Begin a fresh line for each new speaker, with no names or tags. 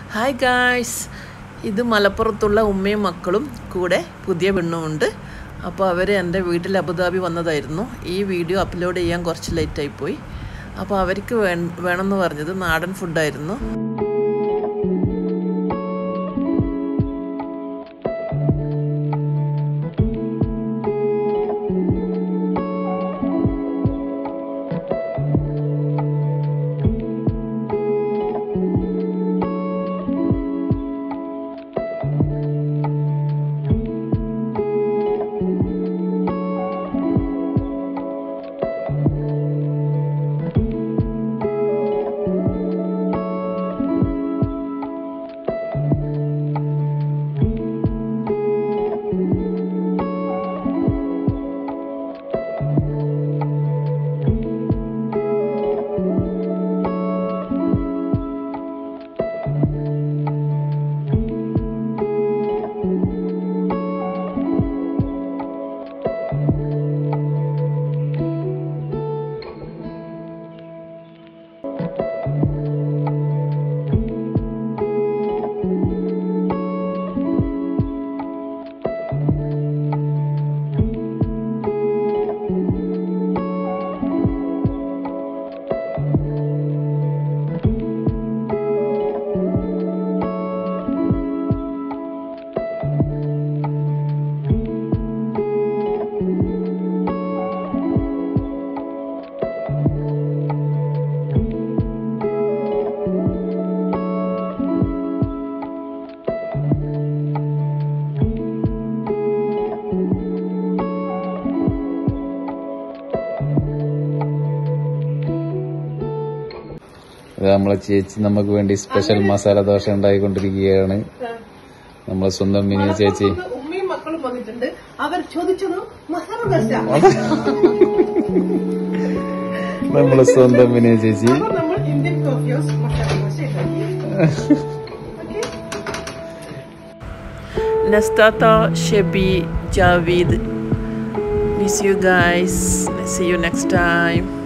hi guys ഇത് മലപ്പുറത്തുള്ള ഉമ്മയും മക്കളും കൂടെ പുതിയ പെണ്ണുമുണ്ട് അപ്പോൾ അവർ എൻ്റെ വീട്ടിൽ അബുദാബി വന്നതായിരുന്നു ഈ വീഡിയോ അപ്ലോഡ് ചെയ്യാൻ കുറച്ച് ലേറ്റായി പോയി അപ്പോൾ അവർക്ക് വേ വേണമെന്ന് പറഞ്ഞത് നാടൻ ഫുഡായിരുന്നു
ഇത് നമ്മളെ ചേച്ചി നമുക്ക് വേണ്ടി സ്പെഷ്യൽ മസാല ദോശ ഉണ്ടായിക്കൊണ്ടിരിക്കുകയാണ് നമ്മളെ സ്വന്തം മിനി ചേച്ചി
ഉമ്മയും മക്കളും വന്നിട്ടുണ്ട് അവർ ചോദിച്ചത് മസാല ദോശ
നമ്മളെ സ്വന്തം മിനി ചേച്ചി
അപ്പോൾ നമ്മൾ ഇന്ത്യൻ കോഫിയോസ് മസാല ദോശ ഉണ്ടാക്കി ഓക്കേ
നസ്താത്ത Shebi Javed miss you guys see you next time